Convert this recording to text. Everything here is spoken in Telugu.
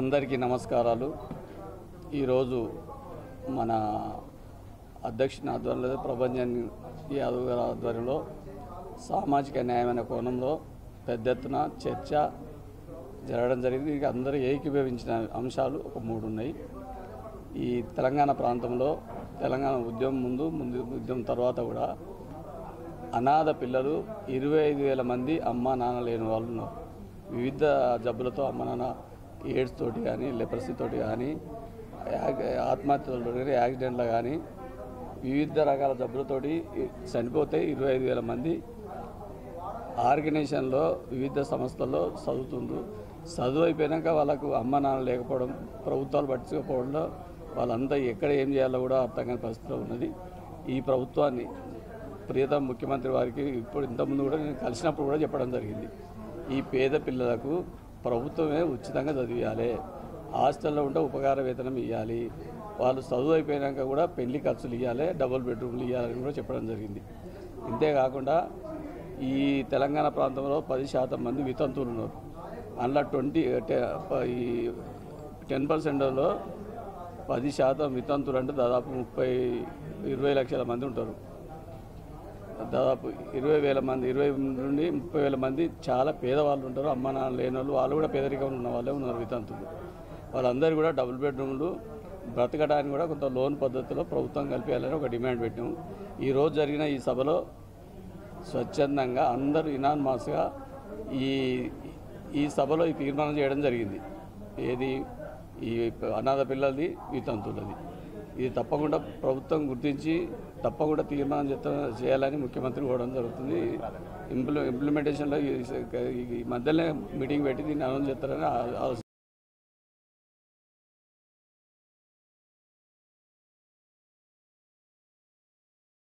అందరికీ నమస్కారాలు ఈరోజు మన అధ్యక్షుని ఆధ్వర్యంలో ప్రభంజన్ యాదవ్ గారి ఆధ్వర్యంలో సామాజిక న్యాయమైన కోణంలో పెద్ద ఎత్తున చర్చ జరగడం జరిగింది ఇక అందరూ ఏకీభవించిన అంశాలు ఒక మూడు ఉన్నాయి ఈ తెలంగాణ ప్రాంతంలో తెలంగాణ ఉద్యమం ముందు ముందు ఉద్యమం తర్వాత కూడా అనాథ పిల్లలు ఇరవై ఐదు వేల మంది అమ్మ నాన్న లేని వాళ్ళు ఉన్నారు వివిధ జబ్బులతో అమ్మ నాన్న ఎయిడ్స్ తోటి కానీ లెపరసీ తోటి కానీ యాక్- ఆత్మహత్యలతో కానీ యాక్సిడెంట్లు కానీ వివిధ రకాల జబ్బులతోటి చనిపోతే ఇరవై ఐదు వేల మంది ఆర్గనైజేషన్లో వివిధ సంస్థల్లో చదువుతుంది చదువు అయిపోయాక వాళ్ళకు అమ్మ నాన్న లేకపోవడం ప్రభుత్వాలు పట్టించుకోకపోవడంలో వాళ్ళంతా ఎక్కడ ఏం చేయాలో కూడా అర్థం కాని పరిస్థితిలో ఉన్నది ఈ ప్రభుత్వాన్ని ప్రియతమ ముఖ్యమంత్రి వారికి ఇప్పుడు ఇంతకుముందు కూడా నేను కలిసినప్పుడు కూడా చెప్పడం జరిగింది ఈ పేద పిల్లలకు ప్రభుత్వమే ఉచితంగా చదివియాలి హాస్టల్లో ఉంటే ఉపకార వేతనం ఇవ్వాలి వాళ్ళు చదువు అయిపోయాక కూడా పెళ్లి ఖర్చులు ఇవ్వాలి డబుల్ బెడ్రూమ్లు ఇవ్వాలని కూడా చెప్పడం జరిగింది ఇంతేకాకుండా ఈ తెలంగాణ ప్రాంతంలో పది శాతం మంది వితంతువులు ఉన్నారు అందులో ట్వంటీ ఈ టెన్ పర్సెంట్లో పది శాతం వితంతులు అంటే దాదాపు ముప్పై ఇరవై లక్షల మంది ఉంటారు దాదాపు ఇరవై వేల మంది ఇరవై నుండి ముప్పై వేల మంది చాలా పేదవాళ్ళు ఉంటారు అమ్మ నాన్న లేని వాళ్ళు వాళ్ళు కూడా పేదరికంలో ఉన్న వాళ్ళే ఉన్నారు వితంతులు వాళ్ళందరూ కూడా డబుల్ బెడ్రూమ్లు బ్రతకడానికి కూడా కొంత లోన్ పద్ధతిలో ప్రభుత్వం కల్పించాలని ఒక డిమాండ్ పెట్టాము ఈ రోజు జరిగిన ఈ సభలో స్వచ్ఛందంగా అందరూ ఇనాన్మాస్గా ఈ ఈ సభలో ఈ తీర్మానం చేయడం జరిగింది ఏది ఈ అనాథ పిల్లలది వితంతులది ఇది తప్పకుండా ప్రభుత్వం గుర్తించి తప్పకుండా తీర్మానం చేత చేయాలని ముఖ్యమంత్రి కోవడం జరుగుతుంది ఇంప్లి ఇంప్లిమెంటేషన్లో ఈ ఈ మధ్యలో మీటింగ్ పెట్టి దీన్ని అనౌన్స్ చేస్తారని ఆ- ఆలోచన